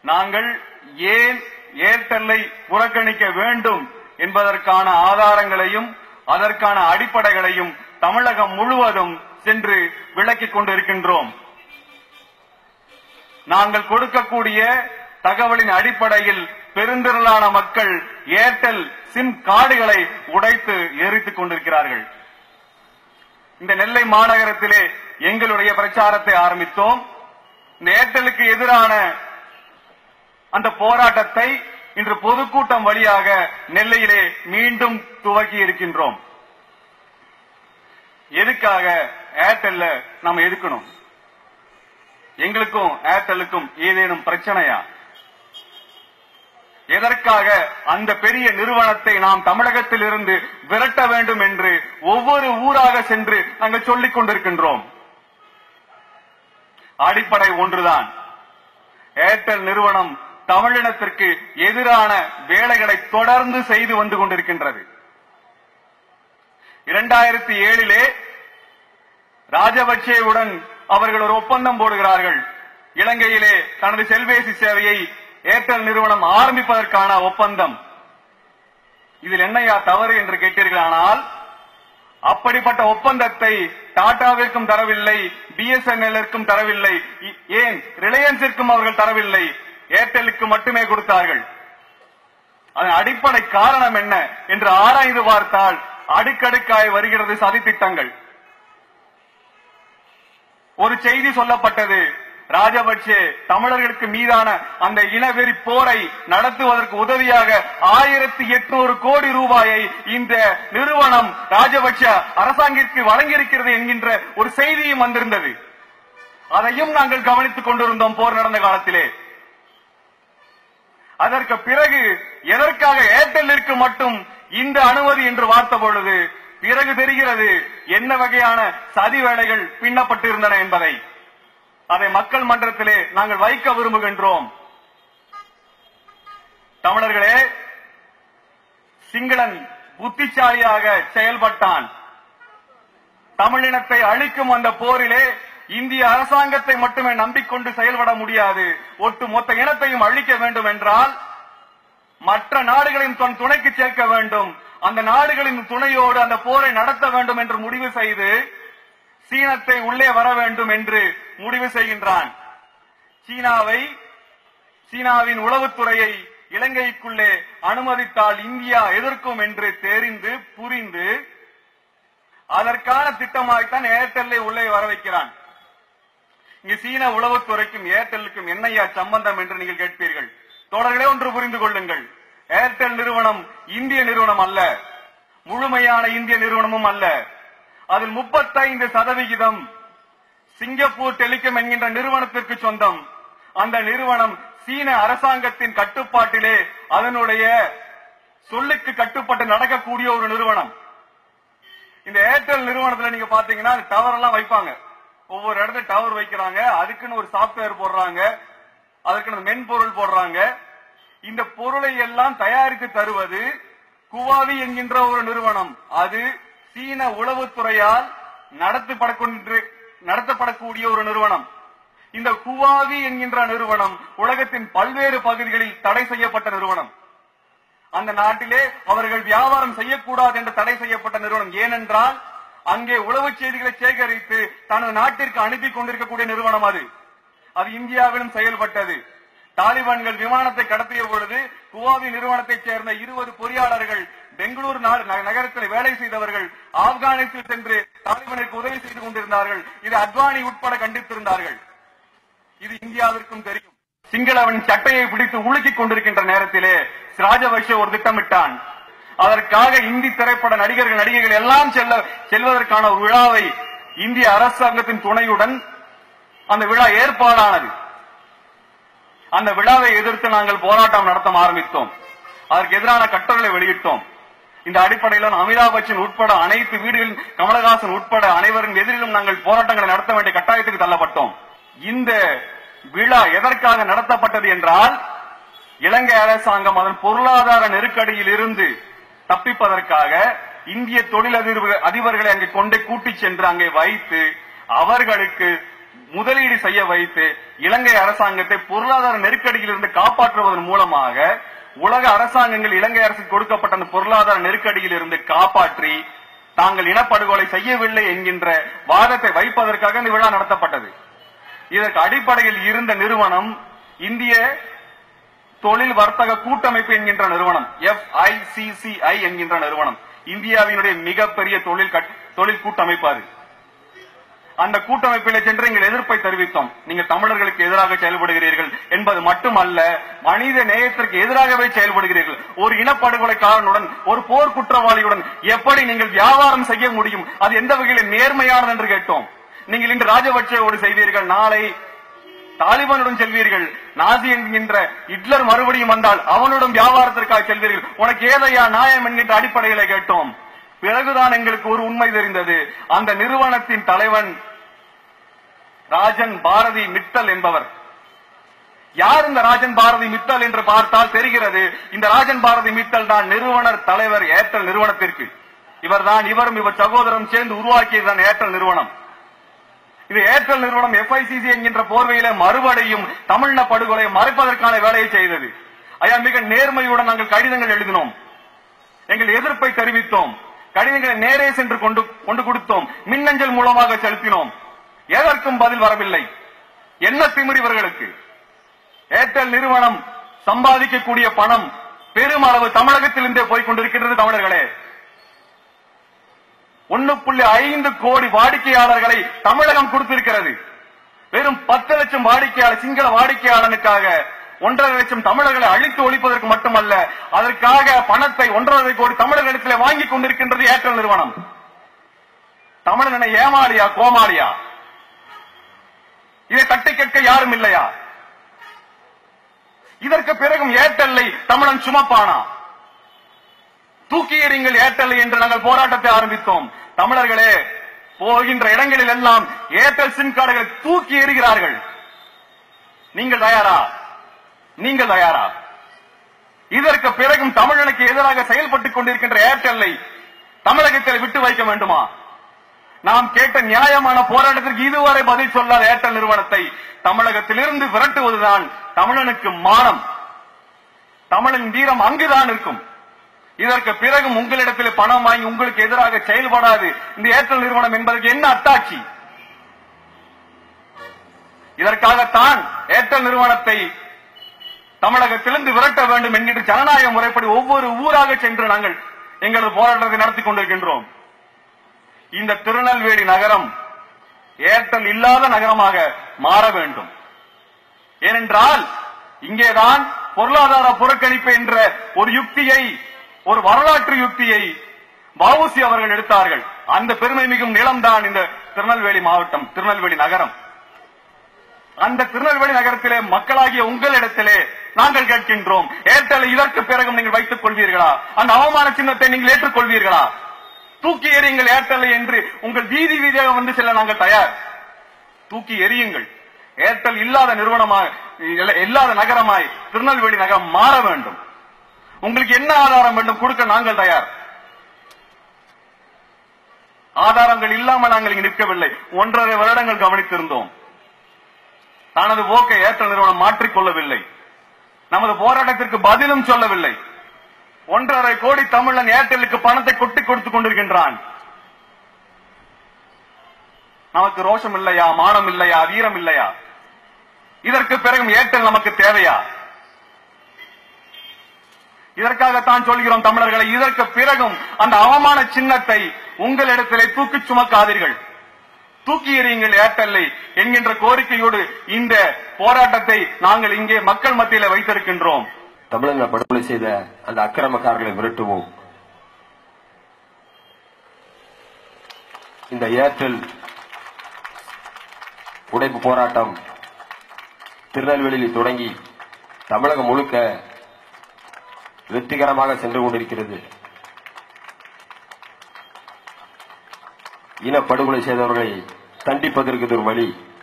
நாங்கள் ஏன் ஏர்டெல்லை புறக்கணிக்க வேண்டும் என்பதற்கான ஆதாரங்களையும் அதற்கான அடிப்படைகளையும் தமிழகம் முழுவதும் சென்று விளக்கிக் கொண்டிருக்கின்றோம் நாங்கள் கொடுக்கக்கூடிய தகவலின் அடிப்படையில் பெருந்திரளான மக்கள் ஏர்டெல் சிம் கார்டுகளை உடைத்து எரித்துக் கொண்டிருக்கிறார்கள் இந்த நெல்லை மாநகரத்திலே எங்களுடைய பிரச்சாரத்தை ஆரம்பித்தோம் இந்த ஏர்டெலுக்கு எதிரான அந்த போராட்டத்தை இன்று பொதுக்கூட்டம் வழியாக நெல்லையிலே மீண்டும் துவக்கி இருக்கின்றோம் எதுக்காக ஏர்டெல்ல நம்ம எதுக்கணும் எங்களுக்கும் ஏர்டெலுக்கும் ஏதேனும் பிரச்சனையா எதற்காக அந்த பெரிய நிறுவனத்தை நாம் தமிழகத்தில் இருந்து விரட்ட வேண்டும் என்று ஒவ்வொரு ஊராக சென்று நாங்கள் சொல்லிக் கொண்டிருக்கின்றோம் அடிப்படை ஒன்றுதான் ஏர்டெல் நிறுவனம் தமிழினத்திற்கு எதிரான வேலைகளை தொடர்ந்து செய்து வந்து கொண்டிருக்கின்றது இரண்டாயிரத்தி ஏழிலே ராஜபக்சேவுடன் அவர்கள் ஒரு ஒப்பந்தம் போடுகிறார்கள் இலங்கையிலே தனது செல்பேசி சேவையை ஏர்டெல் நிறுவனம் ஆரம்பிப்பதற்கான ஒப்பந்தம் இதில் என்னையா தவறு என்று கேட்டீர்களானால் அப்படிப்பட்ட ஒப்பந்தத்தை டாடாவிற்கும் தரவில்லை பிஎஸ்என்எல்லிற்கும் தரவில்லை இ- ஏன் ரிலையன்ஸிற்கும் அவர்கள் தரவில்லை ஏர்டெலுக்கு மட்டுமே கொடுத்தார்கள் அதன் அடிப்படை காரணம் என்ன என்று ஆராய்ந்து பார்த்தால் அடுக்கடுக்காய் வருகிறது சதித்திட்டங்கள் ஒரு செய்தி சொல்லப்பட்டது ராஜபக்சே தமிழர்களுக்கு மீதான அந்த இனவெறி போரை நடத்துவதற்கு உதவியாக ஆயிரத்தி எட்நூறு கோடி ரூபாயை இந்த நிறுவனம் ராஜபக்ச அரசாங்கிற்கு வழங்கியிருக்கிறது என்கின்ற ஒரு செய்தியும் வந்திருந்தது அதையும் நாங்கள் கவனித்துக் கொண்டிருந்தோம் போர் நடந்த காலத்திலே அதற்கு பிறகு எதற்காக ஏர்டெல்லிற்கு மட்டும் இந்த அனுமதி என்று பார்த்த பொழுது பிறகு தெரிகிறது என்ன வகையான சதி வேலைகள் பின்னப்பட்டிருந்தன என்பதை அதை மக்கள் மன்றத்திலே நாங்கள் வைக்க விரும்புகின்றோம் தமிழர்களே சிங்களன் புத்திசாலியாக செயல்பட்டான் தமிழினத்தை அழிக்கும் அந்த போரிலே இந்திய அரசாங்கத்தை மட்டுமே நம்பிக்கொண்டு செயல்பட முடியாது ஒட்டு மொத்த இனத்தையும் அழிக்க வேண்டும் என்றால் மற்ற நாடுகளையும் தன் துணைக்கு சேர்க்க வேண்டும் அந்த நாடுகளின் துணையோடு அந்த போரை நடத்த வேண்டும் என்று முடிவு செய்து சீனத்தை உள்ளே வர வேண்டும் என்று முடிவு செய்கின்றான் சீனாவை சீனாவின் உளவுத்துறையை இலங்கைக்குள்ளே அனுமதித்தால் இந்தியா எதிர்க்கும் என்று தெரிந்து புரிந்து அதற்கான திட்டமாய்த்தான் ஏர்டெல்லை உள்ளே வர வைக்கிறான் இங்கு சீன உளவுத்துறைக்கும் ஏர்டெல்லுக்கும் என்னையா சம்பந்தம் என்று நீங்கள் கேட்பீர்கள் தொடர்களே ஒன்று புரிந்து கொள்ளுங்கள் ஏர்டெல் நிறுவனம் இந்திய நிறுவனம் அல்ல முழுமையான இந்திய நிறுவனமும் அல்ல அதில் முப்பத்தைந்து சதவிகிதம் சிங்கப்பூர் டெலிகாம் என்கின்ற நிறுவனத்திற்கு சொந்தம் அந்த நிறுவனம் சீன அரசாங்கத்தின் கட்டுப்பாட்டிலே அதனுடைய சொல்லுக்கு கட்டுப்பட்டு நடக்கக்கூடிய ஒரு நிறுவனம் இந்த ஏர்டெல் நிறுவனத்துல நீங்க பாத்தீங்கன்னா டவர் எல்லாம் வைப்பாங்க ஒவ்வொரு இடத்துல டவர் வைக்கிறாங்க அதுக்குன்னு ஒரு சாப்ட்வேர் போடுறாங்க அதுக்குன்னு மென்பொருள் போடுறாங்க இந்த பொருளை எல்லாம் தயாரித்து தருவது குவாவி என்கின்ற ஒரு நிறுவனம் அது சீன உளவுத்துறையால் நடத்தப்படக்கூடிய நடத்தப்படக்கூடிய ஒரு நிறுவனம் இந்த குவாவி என்கின்ற நிறுவனம் உலகத்தின் பல்வேறு பகுதிகளில் தடை செய்யப்பட்ட நிறுவனம் அந்த நாட்டிலே அவர்கள் வியாபாரம் செய்யக்கூடாது என்று தடை செய்யப்பட்ட நிறுவனம் ஏனென்றால் அங்கே உளவு செய்திகளை சேகரித்து தனது நாட்டிற்கு அனுப்பி கொண்டிருக்கக்கூடிய நிறுவனம் அது அது இந்தியாவிலும் செயல்பட்டது தாலிபான்கள் விமானத்தை கடத்திய பொழுது குவாவி நிறுவனத்தைச் சேர்ந்த இருபது பொறியாளர்கள் பெங்களூரு நாடு- ந- நகரத்தில் வேலை செய்தவர்கள் ஆப்கானிஸ்தான் சென்று தாலிபானுக்கு உதவி செய்து கொண்டிருந்தார்கள் இது அத்வானி உட்பட கண்டித்திருந்தார்கள் இது இந்தியாவிற்கும் தெரியும் சிங்களவன் சட்டையை பிடித்து உலுக்கிக் கொண்டிருக்கின்ற நேரத்திலே ராஜபக்ஷ ஒரு திட்டமிட்டான் அதற்காக இந்தி திரைப்பட நடிகர்கள் நடிகைகள் எல்லாம் செல்ல செல்வதற்கான ஒரு விழாவை இந்திய அரசாங்கத்தின் துணையுடன் அந்த விழா ஏற்பாடானது அந்த விழாவை எதிர்த்து நாங்கள் போராட்டம் நடத்த ஆரம்பித்தோம் அதற்கு எதிரான கட்டுரைகளை வெளியிட்டோம் இந்த அடிப்படையில் அமிதாப் பச்சன் உட்பட அனைத்து வீடுகளில் கமலஹாசன் உட்பட அனைவரின் எதிரிலும் நாங்கள் போராட்டங்களை நடத்த வேண்டிய கட்டாயத்துக்கு தள்ளப்பட்டோம் இந்த விழா எதற்காக நடத்தப்பட்டது என்றால் இலங்கை அரசாங்கம் அதன் பொருளாதார நெருக்கடியில் இருந்து தப்பிப்பதற்காக இந்திய தொழிலதிபர் அதிபர்களை அங்கே கொண்டு கூட்டிச் சென்று அங்கே வைத்து அவர்களுக்கு முதலீடு செய்ய வைத்து இலங்கை அரசாங்கத்தை பொருளாதார நெருக்கடியிலிருந்து காப்பாற்றுவதன் மூலமாக உலக அரசாங்கங்கள் இலங்கை அரசுக்கு கொடுக்கப்பட்ட அந்த பொருளாதார நெருக்கடியில் இருந்து காப்பாற்றி தாங்கள் இனப்படுகொலை செய்யவில்லை என்கின்ற வாதத்தை வைப்பதற்காக இந்த விழா நடத்தப்பட்டது இதற்கு அடிப்படையில் இருந்த நிறுவனம் இந்திய தொழில் வர்த்தக கூட்டமைப்பு என்கின்ற நிறுவனம் எஃப்ஐசிசிஐ என்கின்ற நிறுவனம் இந்தியாவினுடைய மிகப்பெரிய தொழில் கட்- தொழில் கூட்டமைப்பு அது அந்த கூட்டமைப்பிலே சென்று எங்கள் எதிர்ப்பை தெரிவித்தோம் நீங்க தமிழர்களுக்கு எதிராக செயல்படுகிறீர்கள் என்பது மட்டுமல்ல மனித நேயத்திற்கு எதிராகவே செயல்படுகிறீர்கள் ஒரு இனப்படுகொலைக்காரனுடன் ஒரு போர் குற்றவாளியுடன் எப்படி நீங்கள் வியாபாரம் செய்ய முடியும் அது எந்த வகையில் நேர்மையானது என்று கேட்டோம் நீங்கள் இன்று ராஜபக்சேவோடு செய்வீர்கள் நாளை தாலிபானுடன் செல்வீர்கள் நாசி என்கின்ற ஹிட்லர் மறுபடியும் வந்தால் அவனுடன் வியாபாரத்திற்காக செல்வீர்கள் உனக்கு ஏதையா நியாயம் என்கின்ற அடிப்படையில கேட்டோம் பிறகுதான் எங்களுக்கு ஒரு உண்மை தெரிந்தது அந்த நிறுவனத்தின் தலைவன் ராஜன் பாரதி மித்தல் என்பவர் யார் இந்த ராஜன் பாரதி மித்தல் என்று பார்த்தால் தெரிகிறது இந்த ராஜன் பாரதி மித்தல் தான் நிறுவனர் தலைவர் ஏர்டெல் நிறுவனத்திற்கு இவர்தான் இவரும் இவர் சகோதரரும் சேர்ந்து உருவாக்கியதுதான் ஏர்டெல் நிறுவனம் இது ஏர்டெல் நிறுவனம் எஃப்ஐசிசி என்கின்ற போர்வையில மறுபடியும் தமிழின படுகொலை மறைப்பதற்கான வேலையை செய்தது ஐயா மிக நேர்மையுடன் நாங்கள் கடிதங்கள் எழுதினோம் எங்கள் எதிர்ப்பை தெரிவித்தோம் கடிதங்களை நேரே சென்று கொண்டு கொண்டு கொடுத்தோம் மின்னஞ்சல் மூலமாக செலுத்தினோம் எதற்கும் பதில் வரவில்லை என்ன திமிர் இவர்களுக்கு ஏர்டெல் நிறுவனம் சம்பாதிக்கக்கூடிய பணம் பெருமளவு தமிழகத்திலிருந்தே போய் கொண்டிருக்கிறது தமிழர்களே ஒன்னு புள்ளி ஐந்து கோடி வாடிக்கையாளர்களை தமிழகம் கொடுத்திருக்கிறது வெறும் பத்து லட்சம் வாடிக்கையாளர் சிங்கள வாடிக்கையாளனுக்காக ஒன்றரை லட்சம் தமிழர்களை அழித்து ஒழிப்பதற்கு மட்டுமல்ல அதற்காக பணத்தை ஒன்றரை கோடி தமிழர்களிடத்தில் வாங்கி கொண்டிருக்கின்றது ஏர்டெல் நிறுவனம் தமிழனை ஏமாளியா கோமாளியா இதை தட்டி கேட்க யாரும் இல்லையா இதற்கு பிறகும் ஏர்டெல்லை தமிழன் சுமப்பானா தூக்கி எறிங்கள் ஏர்டெல் என்று நாங்கள் போராட்டத்தை ஆரம்பித்தோம் தமிழர்களே போகின்ற இடங்களில் எல்லாம் ஏர்டெல் சிம் கார்டுகளை தூக்கி எறிகிறார்கள் நீங்கள் தயாரா நீங்கள் தயாரா இதற்கு பிறகும் தமிழனுக்கு எதிராக செயல்பட்டுக் கொண்டிருக்கின்ற ஏர்டெல்லை தமிழகத்தில் விட்டு வைக்க வேண்டுமா நாம் கேட்ட நியாயமான போராட்டத்திற்கு இதுவரை பதில் சொல்லாத ஏர்டெல் நிறுவனத்தை தமிழகத்திலிருந்து விரட்டுவதுதான் தமிழனுக்கு மானம் தமிழின் வீரம் அங்குதான் இருக்கும் இதற்கு பிறகும் உங்களிடத்தில் பணம் வாங்கி உங்களுக்கு எதிராக செயல்படாது இந்த ஏர்டெல் நிறுவனம் என்பதற்கு என்ன அத்தாட்சி இதற்காகத்தான் ஏர்டெல் நிறுவனத்தை தமிழகத்திலிருந்து விரட்ட வேண்டும் என்கின்ற ஜனநாயக முறைப்படி ஒவ்வொரு ஊராக சென்று நாங்கள் எங்களது போராட்டத்தை நடத்தி கொண்டிருக்கின்றோம் இந்த திருநெல்வேலி நகரம் ஏர்டெல் இல்லாத நகரமாக மாற வேண்டும் ஏனென்றால் இங்கேதான் பொருளாதார புறக்கணிப்பு என்ற ஒரு யுக்தியை ஒரு வரலாற்று யுக்தியை வவுசி அவர்கள் எடுத்தார்கள் அந்த பெருமை மிகும் நிலம்தான் இந்த திருநெல்வேலி மாவட்டம் திருநெல்வேலி நகரம் அந்த திருநெல்வேலி நகரத்திலே மக்களாகிய உங்களிடத்திலே நாங்கள் கேட்கின்றோம் ஏர்டெல் இதற்கு பிறகும் நீங்கள் வைத்துக் கொள்வீர்களா அந்த அவமான சின்னத்தை நீங்கள் ஏற்றுக்கொள்வீர்களா தூக்கி எறியுங்கள் ஏர்டெல் என்று உங்கள் வீதி வீதியாக வந்து செல்ல நாங்கள் தயார் தூக்கி எறியுங்கள் ஏர்டெல் இல்லாத நிறுவனமாய் இல்ல- இல்லாத நகரமாய் திருநெல்வேலி நகரம் மாற வேண்டும் உங்களுக்கு என்ன ஆதாரம் வேண்டும் கொடுக்க நாங்கள் தயார் ஆதாரங்கள் இல்லாமல் நாங்கள் இங்கு நிற்கவில்லை ஒன்றரை வருடங்கள் கவனித்திருந்தோம் தனது போக்கை ஏர்டெல் நிறுவனம் மாற்றிக்கொள்ளவில்லை நமது போராட்டத்திற்கு பதிலும் சொல்லவில்லை ஒன்றரை கோடி தமிழன் ஏர்டெல்லுக்கு பணத்தை கொட்டி கொடுத்துக் கொண்டிருக்கின்றான் நமக்கு ரோஷம் இல்லையா மானம் இல்லையா வீரம் இல்லையா இதற்கு பிறகும் ஏர்டெல் நமக்கு தேவையா இதற்காகத்தான் சொல்கிறோம் தமிழர்களை இதற்கு பிறகும் அந்த அவமான சின்னத்தை உங்களிடத்திலே தூக்கிச் சுமக்காதீர்கள் தூக்கி எறியுங்கள் ஏர்டெல்லை என்கின்ற கோரிக்கையோடு இந்த போராட்டத்தை நாங்கள் இங்கே மக்கள் மத்தியில வைத்திருக்கின்றோம் தமிழக படுகொலை செய்த அந்த அக்கிரமக்காரர்களை விரட்டுவோம் இந்த ஏர்டெல் உடைப்பு போராட்டம் திருநெல்வேலியில் தொடங்கி தமிழகம் முழுக்க வெற்றிகரமாக சென்று கொண்டிருக்கிறது இனப்படுகொலை செய்தவர்களை தண்டிப்பதற்கு இது ஒரு வழி